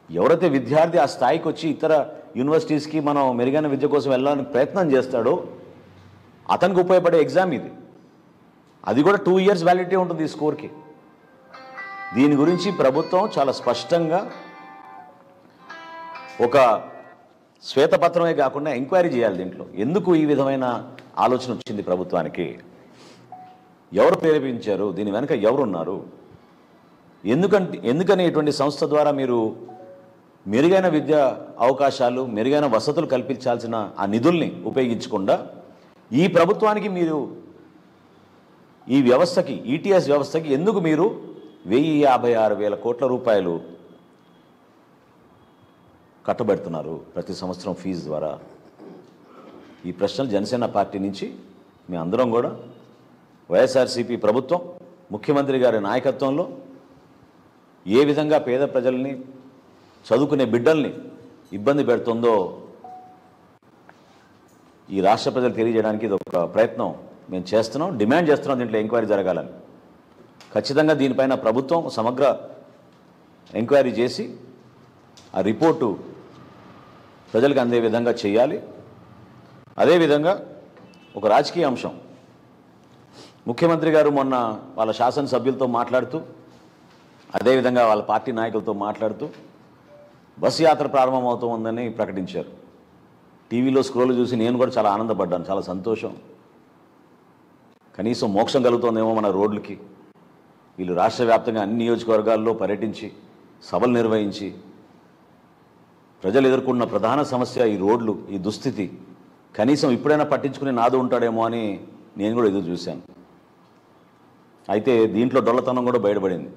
ఎవరైతే విద్యార్థి ఆ స్థాయికి వచ్చి ఇతర యూనివర్సిటీస్కి మనం మెరుగైన విద్య కోసం వెళ్ళడానికి ప్రయత్నం చేస్తాడో అతనికి ఉపయోగపడే ఎగ్జామ్ ఇది అది కూడా టూ ఇయర్స్ వ్యాలిడిటీ ఉంటుంది ఈ స్కోర్కి దీని గురించి ప్రభుత్వం చాలా స్పష్టంగా ఒక శ్వేతపత్రమే కాకుండా ఎంక్వైరీ చేయాలి దీంట్లో ఎందుకు ఈ విధమైన ఆలోచన వచ్చింది ప్రభుత్వానికి ఎవరు ప్రేరేపించారు దీని వెనుక ఎవరున్నారు ఎందుకంటే ఎందుకని ఇటువంటి సంస్థ ద్వారా మీరు మెరుగైన విద్యా అవకాశాలు మెరుగైన వసతులు కల్పించాల్సిన ఆ నిధుల్ని ఉపయోగించకుండా ఈ ప్రభుత్వానికి మీరు ఈ వ్యవస్థకి ఈటీఎస్ వ్యవస్థకి ఎందుకు మీరు వెయ్యి యాభై ఆరు వేల కోట్ల రూపాయలు కట్టబెడుతున్నారు ప్రతి సంవత్సరం ఫీజు ద్వారా ఈ ప్రశ్నలు జనసేన పార్టీ నుంచి మీ అందరం కూడా వైఎస్ఆర్సీపీ ప్రభుత్వం ముఖ్యమంత్రి గారి నాయకత్వంలో ఏ విధంగా పేద ప్రజల్ని చదువుకునే బిడ్డల్ని ఇబ్బంది పెడుతుందో ఈ రాష్ట్ర ప్రజలు తెలియజేయడానికి ఇది ఒక ప్రయత్నం మేము చేస్తున్నాం డిమాండ్ చేస్తున్నాం దీంట్లో ఎంక్వైరీ జరగాలని ఖచ్చితంగా దీనిపైన ప్రభుత్వం సమగ్ర ఎంక్వైరీ చేసి ఆ రిపోర్టు ప్రజలకు అందే విధంగా చేయాలి అదేవిధంగా ఒక రాజకీయ అంశం ముఖ్యమంత్రి గారు మొన్న వాళ్ళ శాసనసభ్యులతో మాట్లాడుతూ అదేవిధంగా వాళ్ళ పార్టీ నాయకులతో మాట్లాడుతూ బస్సు యాత్ర ప్రారంభమవుతుందని ప్రకటించారు టీవీలో స్క్రోల్ చూసి నేను కూడా చాలా ఆనందపడ్డాను చాలా సంతోషం కనీసం మోక్షం కలుగుతుందేమో మన రోడ్లకి వీళ్ళు రాష్ట్ర వ్యాప్తంగా అన్ని నియోజకవర్గాల్లో పర్యటించి సభలు నిర్వహించి ప్రజలు ఎదుర్కొన్న ప్రధాన సమస్య ఈ రోడ్లు ఈ దుస్థితి కనీసం ఇప్పుడైనా పట్టించుకునే నాదు ఉంటాడేమో అని నేను కూడా ఎదురు చూశాను అయితే దీంట్లో డొల్లతనం కూడా బయటపడింది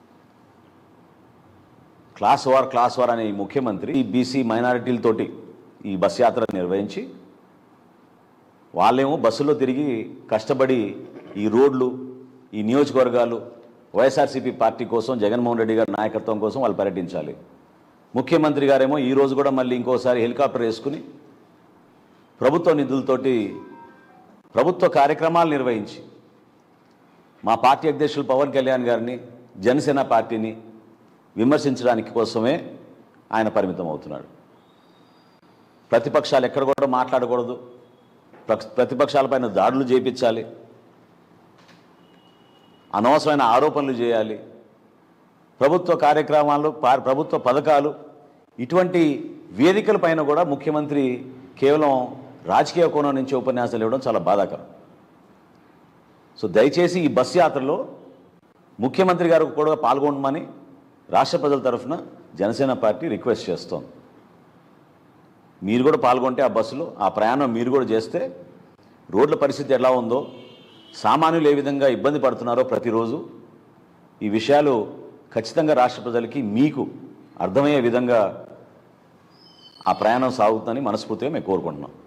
క్లాస్ వార్ క్లాస్ వార్ అనే ఈ ముఖ్యమంత్రి ఈ బీసీ మైనారిటీలతోటి ఈ బస్ యాత్ర నిర్వహించి వాళ్ళేమో బస్సులో తిరిగి కష్టపడి ఈ రోడ్లు ఈ నియోజకవర్గాలు వైఎస్ఆర్సీపీ పార్టీ కోసం జగన్మోహన్ రెడ్డి గారి నాయకత్వం కోసం వాళ్ళు పర్యటించాలి ముఖ్యమంత్రి గారేమో ఈ రోజు కూడా మళ్ళీ ఇంకోసారి హెలికాప్టర్ వేసుకుని ప్రభుత్వ నిధులతోటి ప్రభుత్వ కార్యక్రమాలు నిర్వహించి మా పార్టీ అధ్యక్షులు పవన్ కళ్యాణ్ గారిని జనసేన పార్టీని విమర్శించడానికి కోసమే ఆయన పరిమితం అవుతున్నాడు ప్రతిపక్షాలు ఎక్కడ కూడా మాట్లాడకూడదు ప్ర- ప్రతిపక్షాలపైన దాడులు చేయించాలి అనవసరమైన ఆరోపణలు చేయాలి ప్రభుత్వ కార్యక్రమాలు పా- ప్రభుత్వ పథకాలు ఇటువంటి వేదికల పైన కూడా ముఖ్యమంత్రి కేవలం రాజకీయ కోణం నుంచి ఉపన్యాసాలు ఇవ్వడం చాలా బాధాకరం సో దయచేసి ఈ బస్ యాత్రలో ముఖ్యమంత్రి గారు కూడా పాల్గొనమని రాష్ట్ర ప్రజల తరఫున జనసేన పార్టీ రిక్వెస్ట్ చేస్తోంది మీరు కూడా పాల్గొంటే ఆ బస్సులో ఆ ప్రయాణం మీరు కూడా చేస్తే రోడ్ల పరిస్థితి ఎలా ఉందో సామాన్యులు ఏ విధంగా ఇబ్బంది పడుతున్నారో ప్రతిరోజు ఈ విషయాలు ఖచ్చితంగా రాష్ట్ర ప్రజలకి మీకు అర్థమయ్యే విధంగా ఆ ప్రయాణం సాగుతుందని మనస్ఫూర్తిగా మేము కోరుకుంటున్నాం